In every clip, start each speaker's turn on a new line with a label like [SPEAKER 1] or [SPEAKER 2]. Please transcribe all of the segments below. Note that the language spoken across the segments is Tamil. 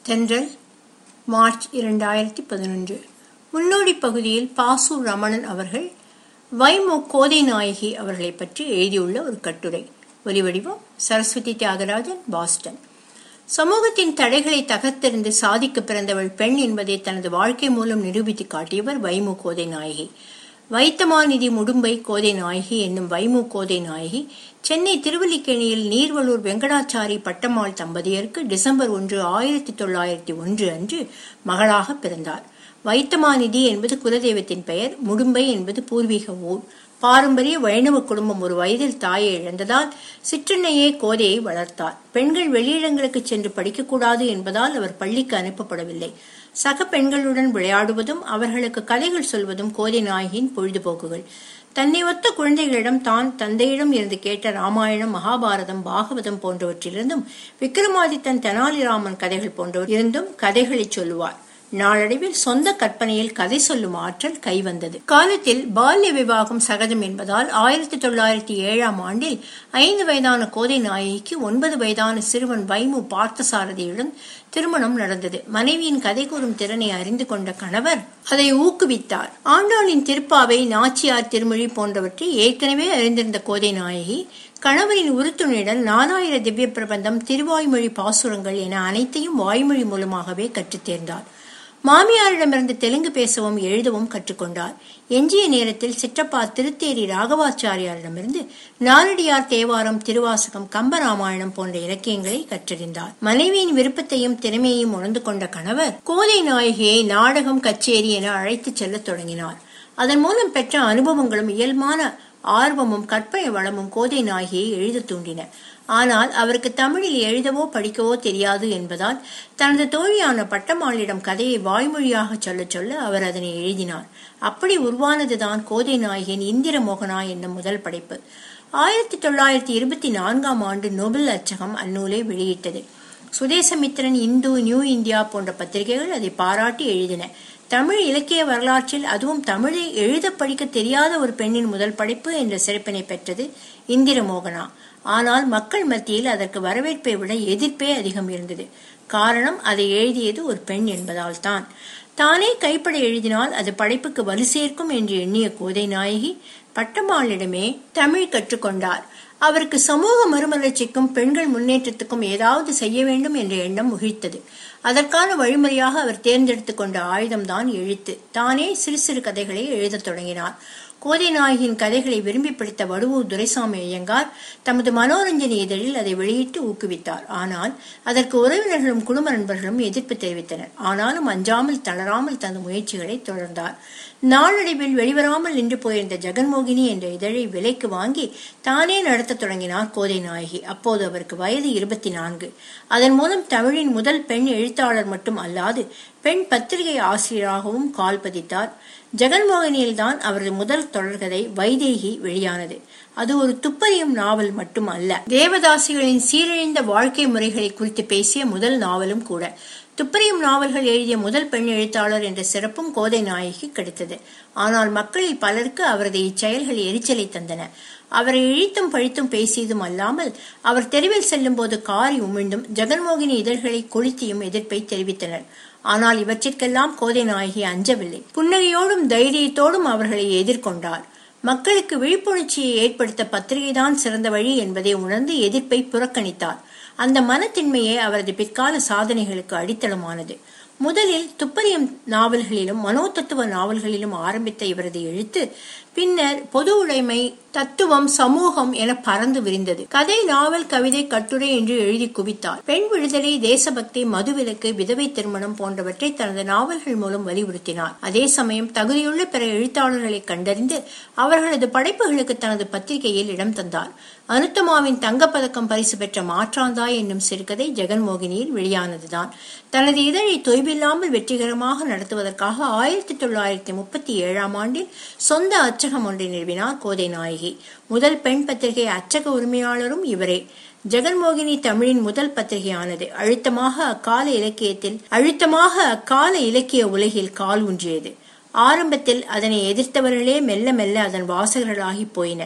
[SPEAKER 1] தென்றல் மார்ச் இரண்டாயிரத்தி பதினொன்று முன்னோடி பகுதியில் பாசு ரமணன் அவர்கள் வைமு கோதை நாயகி அவர்களை பற்றி எழுதியுள்ள ஒரு கட்டுரை ஒலிவடிவம் சரஸ்வதி தியாகராஜன் பாஸ்டன் சமூகத்தின் தடைகளை தகர்த்தெறிந்து சாதிக்க பிறந்தவள் பெண் என்பதை தனது வாழ்க்கை மூலம் நிரூபித்து காட்டியவர் வைமு கோதை நாயகி வைத்தமாநிதி முடும்பை கோதை நாயகி என்னும் வைமு கோதை நாயகி சென்னை திருவல்லிக்கேணியில் நீர்வளூர் வெங்கடாச்சாரி பட்டம்மாள் தம்பதியருக்கு டிசம்பர் ஒன்று ஆயிரத்தி தொள்ளாயிரத்தி ஒன்று அன்று மகளாக பிறந்தார் வைத்தமாநிதி என்பது குலதெய்வத்தின் பெயர் முடும்பை என்பது பூர்வீக ஊர் பாரம்பரிய வைணவ குடும்பம் ஒரு வயதில் தாயை இழந்ததால் சிற்றன்னையே கோதையை வளர்த்தார் பெண்கள் வெளியிடங்களுக்கு சென்று படிக்கக்கூடாது என்பதால் அவர் பள்ளிக்கு அனுப்பப்படவில்லை சக பெண்களுடன் விளையாடுவதும் அவர்களுக்கு கதைகள் சொல்வதும் கோதை நாயகியின் பொழுதுபோக்குகள் தன்னை ஒத்த குழந்தைகளிடம் தான் தந்தையிடம் இருந்து கேட்ட ராமாயணம் மகாபாரதம் பாகவதம் போன்றவற்றிலிருந்தும் விக்ரமாதித்தன் தெனாலிராமன் கதைகள் போன்றவர் இருந்தும் கதைகளை சொல்லுவார் நாளடைவில் சொந்த கற்பனையில் கதை சொல்லும் ஆற்றல் கைவந்தது காலத்தில் பால்ய விவாகம் சகஜம் என்பதால் ஆயிரத்தி தொள்ளாயிரத்தி ஏழாம் ஆண்டில் ஐந்து வயதான கோதை நாயகிக்கு ஒன்பது வயதான சிறுவன் வைமு பார்த்தசாரதியுடன் திருமணம் நடந்தது மனைவியின் கதை கூறும் திறனை அறிந்து கொண்ட கணவர் அதை ஊக்குவித்தார் ஆண்டாளின் திருப்பாவை நாச்சியார் திருமொழி போன்றவற்றை ஏற்கனவே அறிந்திருந்த கோதை நாயகி கணவரின் உறுத்துணையுடன் நாலாயிர திவ்ய பிரபந்தம் திருவாய்மொழி பாசுரங்கள் என அனைத்தையும் வாய்மொழி மூலமாகவே கற்றுத் தேர்ந்தார் மாமியாரிடமிருந்து தெலுங்கு பேசவும் எழுதவும் கற்றுக்கொண்டார் எஞ்சிய நேரத்தில் சிற்றப்பா திருத்தேரி ராகவாச்சாரியாரிடமிருந்து நாலடியார் தேவாரம் திருவாசகம் கம்பராமாயணம் போன்ற இலக்கியங்களை கற்றறிந்தார் மனைவியின் விருப்பத்தையும் திறமையையும் உணர்ந்து கொண்ட கணவர் கோதை நாயகியை நாடகம் கச்சேரி என அழைத்துச் செல்லத் தொடங்கினார் அதன் மூலம் பெற்ற அனுபவங்களும் இயல்பான ஆர்வமும் கற்பனை வளமும் கோதை நாயகியை எழுத தூண்டின ஆனால் அவருக்கு தமிழில் எழுதவோ படிக்கவோ தெரியாது என்பதால் தனது தோழியான பட்டம்மாளிடம் கதையை வாய்மொழியாக சொல்ல சொல்ல அவர் அதனை எழுதினார் அப்படி உருவானதுதான் கோதை நாயகியின் இந்திர மோகனா என்னும் முதல் படைப்பு ஆயிரத்தி தொள்ளாயிரத்தி இருபத்தி நான்காம் ஆண்டு நோபல் அச்சகம் அந்நூலை வெளியிட்டது சுதேசமித்திரன் இந்து நியூ இந்தியா போன்ற பத்திரிகைகள் அதை பாராட்டி எழுதின தமிழ் இலக்கிய வரலாற்றில் அதுவும் தமிழை எழுத படிக்க தெரியாத ஒரு பெண்ணின் முதல் படைப்பு என்ற சிறப்பினை பெற்றது இந்திர மோகனா ஆனால் மக்கள் மத்தியில் அதற்கு வரவேற்பை விட எதிர்ப்பே அதிகம் இருந்தது காரணம் அதை எழுதியது ஒரு பெண் என்பதால் தான் தானே கைப்பட எழுதினால் அது படைப்புக்கு வலு சேர்க்கும் என்று எண்ணிய கோதை நாயகி பட்டம்மாளிடமே தமிழ் கற்றுக்கொண்டார் அவருக்கு சமூக மறுமலர்ச்சிக்கும் பெண்கள் முன்னேற்றத்துக்கும் ஏதாவது செய்ய வேண்டும் என்ற எண்ணம் முகிழ்த்தது அதற்கான வழிமுறையாக அவர் தேர்ந்தெடுத்துக் கொண்ட ஆயுதம்தான் எழுத்து தானே சிறு சிறு கதைகளை எழுதத் தொடங்கினார் கோதை நாயகியின் கதைகளை விரும்பி படித்த வடுவூர் துரைசாமி ஐயங்கார் தமது மனோரஞ்சனி இதழில் அதை வெளியிட்டு ஊக்குவித்தார் ஆனால் அதற்கு உறவினர்களும் குடும்ப நண்பர்களும் எதிர்ப்பு தெரிவித்தனர் ஆனாலும் அஞ்சாமல் தளராமல் தனது முயற்சிகளை தொடர்ந்தார் நாளடைவில் வெளிவராமல் நின்று போயிருந்த ஜெகன்மோகினி என்ற இதழை விலைக்கு வாங்கி தானே நடத்த தொடங்கினார் கோதை நாயகி அப்போது அவருக்கு வயது இருபத்தி நான்கு அதன் மூலம் தமிழின் முதல் பெண் எழுத்தாளர் மட்டும் அல்லாது பெண் பத்திரிகை ஆசிரியராகவும் கால் பதித்தார் ஜெகன்மோகனியில் தான் அவரது முதல் தொடர்கதை வைதேகி வெளியானது அது ஒரு துப்பறியும் நாவல் மட்டும் அல்ல தேவதாசிகளின் சீரழிந்த வாழ்க்கை முறைகளை குறித்து பேசிய முதல் நாவலும் கூட துப்பறியும் நாவல்கள் எழுதிய முதல் பெண் எழுத்தாளர் என்ற சிறப்பும் கோதை நாயகி கிடைத்தது ஆனால் மக்களில் பலருக்கு அவரது இச்செயல்கள் எரிச்சலை தந்தன அவரை இழித்தும் பழித்தும் பேசியதும் அல்லாமல் அவர் தெருவில் செல்லும் போது காரி உமிழ்ந்தும் ஜெகன்மோகினி இதழ்களை கொளுத்தியும் எதிர்ப்பை தெரிவித்தனர் ஆனால் இவற்றிற்கெல்லாம் கோதை நாயகி அஞ்சவில்லை புன்னகையோடும் தைரியத்தோடும் அவர்களை எதிர்கொண்டார் மக்களுக்கு விழிப்புணர்ச்சியை ஏற்படுத்த பத்திரிகைதான் சிறந்த வழி என்பதை உணர்ந்து எதிர்ப்பை புறக்கணித்தார் அந்த மனத்தின்மையே அவரது பிற்கால சாதனைகளுக்கு அடித்தளமானது முதலில் துப்பறியும் நாவல்களிலும் மனோதத்துவ நாவல்களிலும் ஆரம்பித்த இவரது எழுத்து பின்னர் பொது உடைமை தத்துவம் சமூகம் என பறந்து விரிந்தது கதை நாவல் கவிதை கட்டுரை என்று எழுதி குவித்தார் பெண் விடுதலை தேசபக்தி மதுவிலக்கு விதவை திருமணம் போன்றவற்றை தனது நாவல்கள் மூலம் வலியுறுத்தினார் அதே சமயம் தகுதியுள்ள பிற எழுத்தாளர்களை கண்டறிந்து அவர்களது படைப்புகளுக்கு தனது பத்திரிகையில் இடம் தந்தார் அனுத்தமாவின் தங்கப்பதக்கம் பரிசு பெற்ற மாற்றாந்தாய் என்னும் சிறுகதை ஜெகன்மோகினியில் வெளியானதுதான் தனது இதழை தொய்வில்லாமல் வெற்றிகரமாக நடத்துவதற்காக ஆயிரத்தி தொள்ளாயிரத்தி முப்பத்தி ஏழாம் ஆண்டில் சொந்த அச்சகம் ஒன்றை நிறுவினார் கோதை நாயகி முதல் பெண் பத்திரிகை அச்சக உரிமையாளரும் இவரே ஜெகன்மோகினி தமிழின் முதல் பத்திரிகையானது அழுத்தமாக அக்கால இலக்கியத்தில் அழுத்தமாக அக்கால இலக்கிய உலகில் கால் ஊன்றியது ஆரம்பத்தில் அதனை எதிர்த்தவர்களே மெல்ல மெல்ல அதன் வாசகர்களாகி போயினர்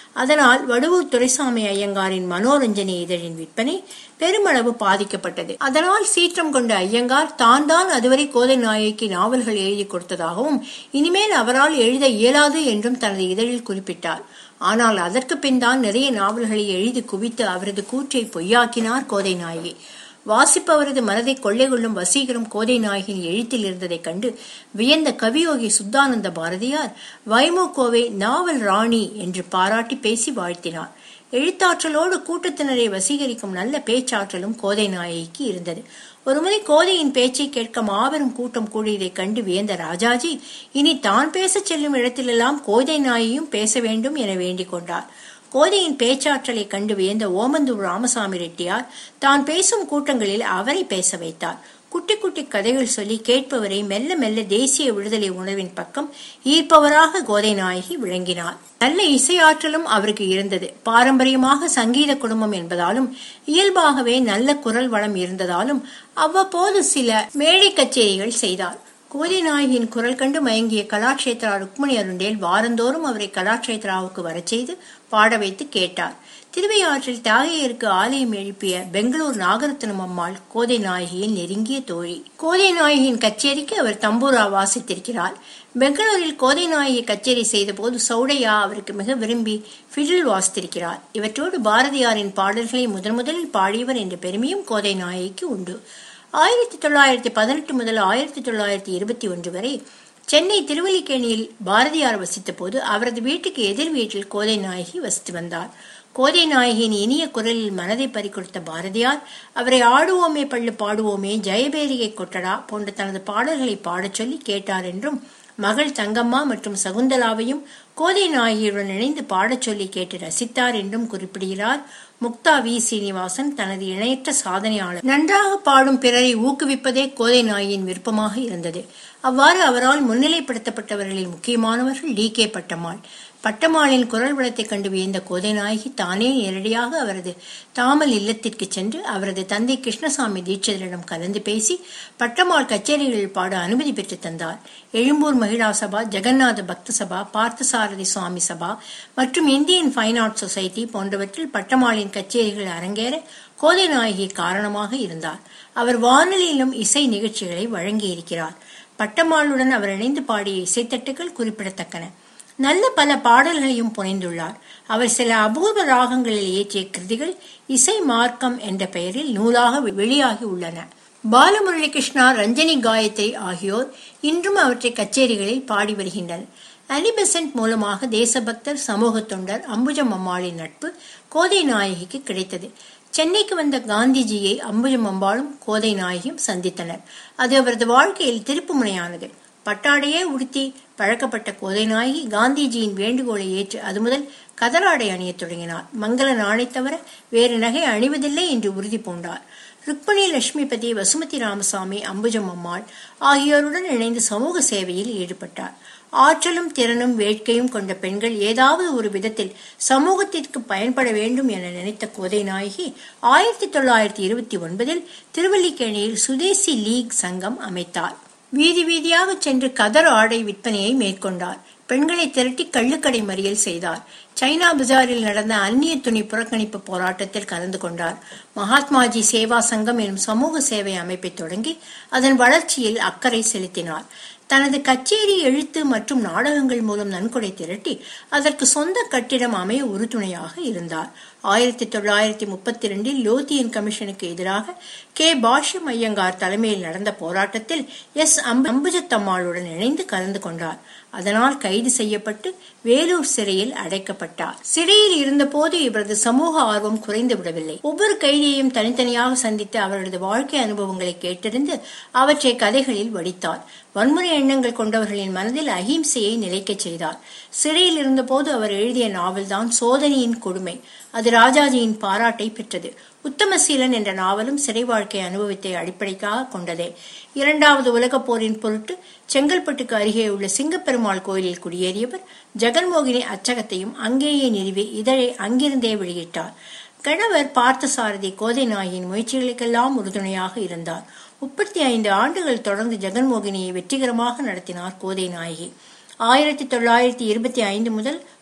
[SPEAKER 1] அதனால் வடுவூர் துரைசாமி ஐயங்காரின் மனோரஞ்சனி இதழின் விற்பனை பெருமளவு பாதிக்கப்பட்டது அதனால் சீற்றம் கொண்ட ஐயங்கார் தான் தான் அதுவரை கோதை நாயகிக்கு நாவல்கள் எழுதி கொடுத்ததாகவும் இனிமேல் அவரால் எழுத இயலாது என்றும் தனது இதழில் குறிப்பிட்டார் ஆனால் அதற்கு பின் தான் நிறைய நாவல்களை எழுதி குவித்து அவரது கூற்றை பொய்யாக்கினார் கோதை நாயகி வாசிப்பவரது மனதை கொள்ளை கொள்ளும் வசீகரம் கோதை நாயகின் எழுத்தில் இருந்ததைக் கண்டு வியந்த கவியோகி சுத்தானந்த பாரதியார் வைமோ கோவை நாவல் ராணி என்று பாராட்டி பேசி வாழ்த்தினார் எழுத்தாற்றலோடு கூட்டத்தினரை வசீகரிக்கும் நல்ல பேச்சாற்றலும் கோதை நாயகிக்கு இருந்தது ஒருமுறை கோதையின் பேச்சை கேட்க மாபெரும் கூட்டம் கூடியதைக் கண்டு வியந்த ராஜாஜி இனி தான் பேசச் செல்லும் இடத்திலெல்லாம் கோதை நாயையும் பேச வேண்டும் என வேண்டிக் கொண்டார் கோதையின் பேச்சாற்றலை கண்டு வியந்த ஓமந்தூர் ராமசாமி ரெட்டியார் தான் பேசும் கூட்டங்களில் அவரை பேச வைத்தார் குட்டி குட்டி கதைகள் சொல்லி கேட்பவரை மெல்ல மெல்ல தேசிய விடுதலை உணர்வின் பக்கம் ஈர்ப்பவராக கோதை நாயகி விளங்கினார் நல்ல இசையாற்றலும் அவருக்கு இருந்தது பாரம்பரியமாக சங்கீத குடும்பம் என்பதாலும் இயல்பாகவே நல்ல குரல் வளம் இருந்ததாலும் அவ்வப்போது சில மேடை கச்சேரிகள் செய்தார் கோதை நாயகியின் குரல் கண்டு மயங்கிய கலாட்சேத்ரா ருக்மணி அருண்டேல் வாரந்தோறும் அவரை கலாட்சேத்ராவுக்கு வரச் செய்து பாட வைத்து கேட்டார் திருவையாற்றில் தாகையருக்கு ஆலயம் எழுப்பிய பெங்களூர் நாகரத்னம் அம்மாள் கோதை நாயகியின் நெருங்கிய தோழி கோதை நாயகியின் கச்சேரிக்கு அவர் தம்பூரா வாசித்திருக்கிறார் பெங்களூரில் கோதை நாயகி கச்சேரி செய்த போது சௌடையா அவருக்கு மிக விரும்பி ஃபிடில் வாசித்திருக்கிறார் இவற்றோடு பாரதியாரின் பாடல்களை முதன் முதலில் பாடியவர் என்ற பெருமையும் கோதை நாயகிக்கு உண்டு ஆயிரத்தி தொள்ளாயிரத்தி பதினெட்டு முதல் ஆயிரத்தி தொள்ளாயிரத்தி இருபத்தி ஒன்று வரை சென்னை திருவல்லிக்கேணியில் பாரதியார் வசித்த போது அவரது வீட்டுக்கு எதிர் வீட்டில் கோதை நாயகி வசித்து வந்தார் கோதை நாயகியின் இனிய குரலில் மனதை பறிக்கொடுத்த பாரதியார் அவரை ஆடுவோமே பள்ளு பாடுவோமே ஜெயபேரிகை கொட்டடா போன்ற தனது பாடல்களை பாடச் சொல்லி கேட்டார் என்றும் மகள் தங்கம்மா மற்றும் சகுந்தலாவையும் கோதை நாயகியுடன் இணைந்து பாடச் சொல்லி கேட்டு ரசித்தார் என்றும் குறிப்பிடுகிறார் முக்தா வி சீனிவாசன் தனது இணையற்ற சாதனையாளர் நன்றாக பாடும் பிறரை ஊக்குவிப்பதே கோதை நாயின் விருப்பமாக இருந்தது அவ்வாறு அவரால் முன்னிலைப்படுத்தப்பட்டவர்களில் முக்கியமானவர்கள் டி கே பட்டம்மாள் பட்டம்மாளின் குரல் வளத்தை கண்டு வியந்த கோதை நாயகி தானே நேரடியாக அவரது தாமல் இல்லத்திற்கு சென்று அவரது தந்தை கிருஷ்ணசாமி தீட்சிதரிடம் கலந்து பேசி பட்டம்மாள் கச்சேரிகளில் பாட அனுமதி பெற்று தந்தார் எழும்பூர் மகிழா சபா ஜெகநாத பக்த சபா பார்த்தசாரதி சுவாமி சபா மற்றும் இந்தியன் ஃபைன் ஆர்ட் சொசைட்டி போன்றவற்றில் பட்டம்மாளின் கச்சேரிகள் அரங்கேற கோதை நாயகி காரணமாக இருந்தார் அவர் வானொலியிலும் இசை நிகழ்ச்சிகளை வழங்கியிருக்கிறார் பட்டம்மாளுடன் அவர் இணைந்து பாடிய இசைத்தட்டுகள் குறிப்பிடத்தக்கன நல்ல பல பாடல்களையும் புனைந்துள்ளார் அவர் சில அபூர்வ ராகங்களில் இயற்றிய கிருதிகள் இசை மார்க்கம் என்ற பெயரில் நூலாக வெளியாகி உள்ளன பாலமுரளி கிருஷ்ணா ரஞ்சனி காயத்ரி ஆகியோர் இன்றும் அவற்றை கச்சேரிகளில் பாடி வருகின்றனர் அலிபெசன்ட் மூலமாக தேசபக்தர் சமூக தொண்டர் அம்புஜம் அம்மாளின் நட்பு கோதை நாயகிக்கு கிடைத்தது சென்னைக்கு வந்த காந்திஜியை அம்புஜம் அம்பாளும் கோதை நாயகியும் சந்தித்தனர் அது அவரது வாழ்க்கையில் திருப்புமுனையானது பட்டாடையே உடுத்தி பழக்கப்பட்ட கோதை நாயகி காந்திஜியின் வேண்டுகோளை ஏற்று அது முதல் கதராடை அணியத் தொடங்கினார் மங்கள நாளை தவிர வேறு நகை அணிவதில்லை என்று உறுதி பூண்டார் ருக்மணி லட்சுமிபதி வசுமதி ராமசாமி அம்புஜம் அம்மாள் ஆகியோருடன் இணைந்து சமூக சேவையில் ஈடுபட்டார் ஆற்றலும் திறனும் வேட்கையும் கொண்ட பெண்கள் ஏதாவது ஒரு விதத்தில் சமூகத்திற்கு பயன்பட வேண்டும் என நினைத்த கோதை நாயகி ஆயிரத்தி தொள்ளாயிரத்தி இருபத்தி ஒன்பதில் திருவல்லிக்கேணியில் சுதேசி லீக் சங்கம் அமைத்தார் வீதி வீதியாக சென்று கதர் ஆடை விற்பனையை மேற்கொண்டார் பெண்களை திரட்டி கள்ளுக்கடை மறியல் செய்தார் சைனா பஜாரில் நடந்த அந்நிய துணி புறக்கணிப்பு போராட்டத்தில் கலந்து கொண்டார் மகாத்மாஜி சேவா சங்கம் எனும் சமூக சேவை அமைப்பை தொடங்கி அதன் வளர்ச்சியில் அக்கறை செலுத்தினார் தனது கச்சேரி எழுத்து மற்றும் நாடகங்கள் மூலம் நன்கொடை திரட்டி அதற்கு சொந்த கட்டிடம் அமைய உறுதுணையாக இருந்தார் ஆயிரத்தி தொள்ளாயிரத்தி முப்பத்தி இரண்டில் லோத்தியன் கமிஷனுக்கு எதிராக கே பாஷ்யம் ஐயங்கார் தலைமையில் நடந்த போராட்டத்தில் எஸ் அம்புஜத்தம்மாளுடன் இணைந்து கலந்து கொண்டார் அதனால் கைது செய்யப்பட்டு வேலூர் சிறையில் அடைக்கப்பட்டார் சிறையில் இருந்தபோது இவரது சமூக ஆர்வம் குறைந்து விடவில்லை ஒவ்வொரு கைதியையும் தனித்தனியாக சந்தித்து அவரது வாழ்க்கை அனுபவங்களை கேட்டறிந்து அவற்றை கதைகளில் வடித்தார் வன்முறை எண்ணங்கள் கொண்டவர்களின் மனதில் அகிம்சையை நிலைக்கச் செய்தார் சிறையில் இருந்தபோது அவர் எழுதிய நாவல்தான் சோதனையின் கொடுமை அது ராஜாஜியின் பாராட்டை பெற்றது உத்தமசீலன் என்ற நாவலும் சிறை வாழ்க்கை அனுபவத்தை அடிப்படைக்காக கொண்டதே இரண்டாவது உலகப் போரின் பொருட்டு செங்கல்பட்டுக்கு அருகே உள்ள சிங்கப்பெருமாள் கோயிலில் குடியேறியவர் ஜெகன்மோகினி அச்சகத்தையும் அங்கேயே நிறுவி இதழை அங்கிருந்தே வெளியிட்டார் கணவர் பார்த்தசாரதி கோதை நாயின் முயற்சிகளுக்கெல்லாம் உறுதுணையாக இருந்தார் முப்பத்தி ஐந்து ஆண்டுகள் தொடர்ந்து ஜெகன்மோகினியை வெற்றிகரமாக நடத்தினார் கோதை நாயகி ஆயிரத்தி தொள்ளாயிரத்தி இருபத்தி ஐந்து முதல்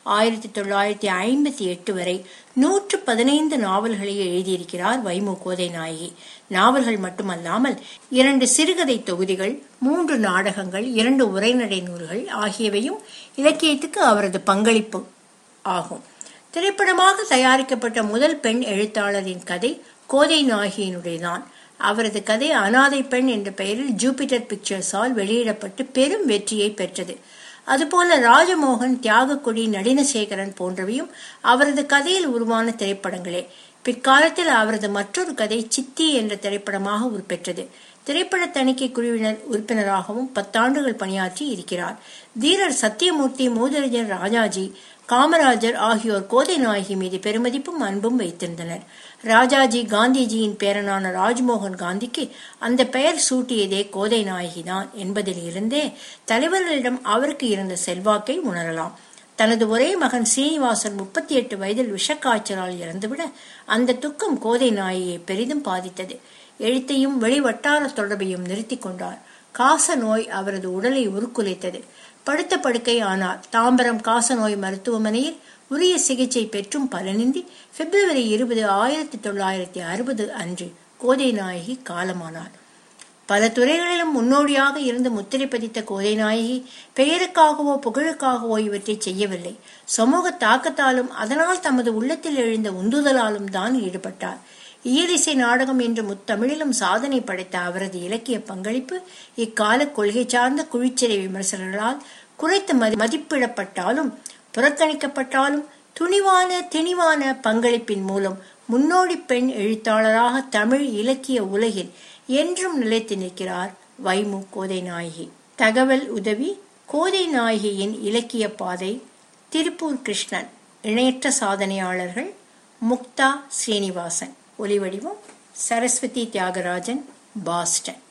[SPEAKER 1] ஆயிரத்தி தொள்ளாயிரத்தி ஐம்பத்தி எட்டு வரை நூற்று பதினைந்து நாவல்களை எழுதியிருக்கிறார் வைமு கோதை நாயகி நாவல்கள் மட்டுமல்லாமல் இரண்டு சிறுகதை தொகுதிகள் மூன்று நாடகங்கள் இரண்டு உரைநடை நூல்கள் ஆகியவையும் இலக்கியத்துக்கு அவரது பங்களிப்பு ஆகும் திரைப்படமாக தயாரிக்கப்பட்ட முதல் பெண் எழுத்தாளரின் கதை கோதை நாயகியினுடையதான் அவரது கதை அனாதை பெண் என்ற பெயரில் ஜூபிட்டர் பிக்சர்ஸால் வெளியிடப்பட்டு பெரும் வெற்றியை பெற்றது அதுபோல ராஜமோகன் தியாகக்குடி நடினசேகரன் போன்றவையும் அவரது கதையில் உருவான திரைப்படங்களே பிற்காலத்தில் அவரது மற்றொரு கதை சித்தி என்ற திரைப்படமாக உருப்பெற்றது திரைப்பட தணிக்கை குழுவினர் உறுப்பினராகவும் பத்தாண்டுகள் பணியாற்றி இருக்கிறார் தீரர் சத்தியமூர்த்தி மூதறிஞர் ராஜாஜி காமராஜர் ஆகியோர் கோதை நாயகி மீது பெருமதிப்பும் அன்பும் வைத்திருந்தனர் ராஜாஜி காந்திஜியின் பேரனான ராஜ்மோகன் காந்திக்கு அந்த பெயர் சூட்டியதே கோதை நாயகிதான் என்பதில் இருந்தே தலைவர்களிடம் அவருக்கு இருந்த செல்வாக்கை உணரலாம் தனது ஒரே மகன் சீனிவாசன் முப்பத்தி எட்டு வயதில் விஷக்காய்ச்சலால் இறந்துவிட அந்த துக்கம் கோதை நாயகியை பெரிதும் பாதித்தது எழுத்தையும் வெளிவட்டார தொடர்பையும் நிறுத்தி கொண்டார் காச நோய் அவரது உடலை உருக்குலைத்தது படுத்த படுக்கை ஆனார் தாம்பரம் காசநோய் மருத்துவமனையில் உரிய சிகிச்சை பெற்றும் பலனின்றி பிப்ரவரி இருபது ஆயிரத்தி தொள்ளாயிரத்தி அறுபது அன்று கோதை நாயகி காலமானார் பல துறைகளிலும் முன்னோடியாக இருந்து முத்திரை பதித்த கோதை நாயகி பெயருக்காகவோ புகழுக்காகவோ இவற்றை செய்யவில்லை சமூக தாக்கத்தாலும் அதனால் தமது உள்ளத்தில் எழுந்த உந்துதலாலும் தான் ஈடுபட்டார் இயலிசை நாடகம் என்று முத்தமிழிலும் சாதனை படைத்த அவரது இலக்கிய பங்களிப்பு இக்கால கொள்கை சார்ந்த குழிச்சிறை விமர்சகர்களால் குறைத்து மதிப்பிடப்பட்டாலும் புறக்கணிக்கப்பட்டாலும் துணிவான திணிவான பங்களிப்பின் மூலம் முன்னோடி பெண் எழுத்தாளராக தமிழ் இலக்கிய உலகில் என்றும் நிலைத்து நிற்கிறார் வைமு கோதை நாயகி தகவல் உதவி கோதை நாயகியின் இலக்கிய பாதை திருப்பூர் கிருஷ்ணன் இணையற்ற சாதனையாளர்கள் முக்தா ஸ்ரீனிவாசன் ஒலிவடிவம் சரஸ்வதி தியாகராஜன் பாஸ்டன்